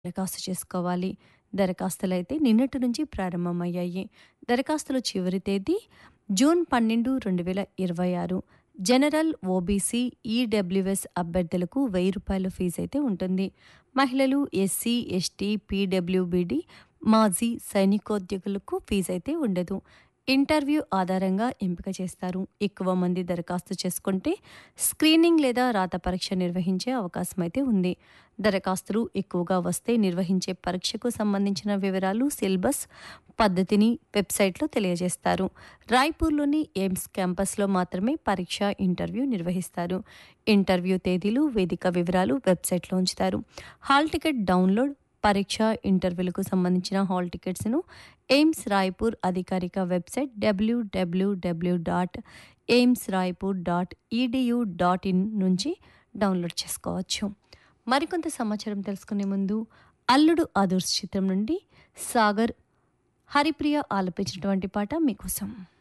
దరఖాస్తు చేసుకోవాలి. దరఖాస్తులైతే నిన్నటి నుంచి ప్రారంభమయ్యాయి. దరఖాస్తుల చివరి తేదీ జూన్ 12, 2026. జనరల్, ఓబీసీ, ఈడబ్ల్యూఎస్ అభ్యర్థులకు రూ. 1000 ఫీజైతే ఉంటుంది. మహిళలు, ఎస్సీ, ఎస్టీ, పీడబ్ల్యూబీడీ, మాజీ సైనికోద్యోగులకు ఫీజైతే ఉండదు. ఇంటర్వ్యూ ఆధారంగా ఎంపిక చేస్తారు. ఎక్కువ మంది దరఖాస్తు చేసుకుంటే స్క్రీనింగ్ లేదా రాత పరీక్ష నిర్వహించే అవకాశమైతే ఉంది. దరఖాస్తులు ఎక్కువగా వస్తే నిర్వహించే పరీక్షకు సంబంధించిన వివరాలు, సిలబస్, పద్ధతిని వెబ్సైట్లో తెలియజేస్తారు. రాయ్పూర్లోని ఎయిమ్స్ క్యాంపస్లో మాత్రమే పరీక్ష, ఇంటర్వ్యూ నిర్వహిస్తారు. ఇంటర్వ్యూ తేదీలు, వేదిక వివరాలు వెబ్సైట్లో ఉంచుతారు. హాల్ టికెట్ డౌన్లోడ్ పరీక్ష, ఇంటర్వ్యూలకు సంబంధించిన హాల్ టికెట్స్ను ఎయిమ్స్ రాయ్పూర్ అధికారిక వెబ్సైట్ డబ్ల్యూడబ్ల్యూడబ్ల్యూ dot AIIMS Raipur dot edu dot in నుంచి డౌన్లోడ్ చేసుకోవచ్చు. మరికొంత సమాచారం తెలుసుకునే ముందు అల్లుడు ఆదర్శ్ చిత్రం నుండి సాగర్, హరిప్రియ ఆలపించినటువంటి పాట మీకోసం.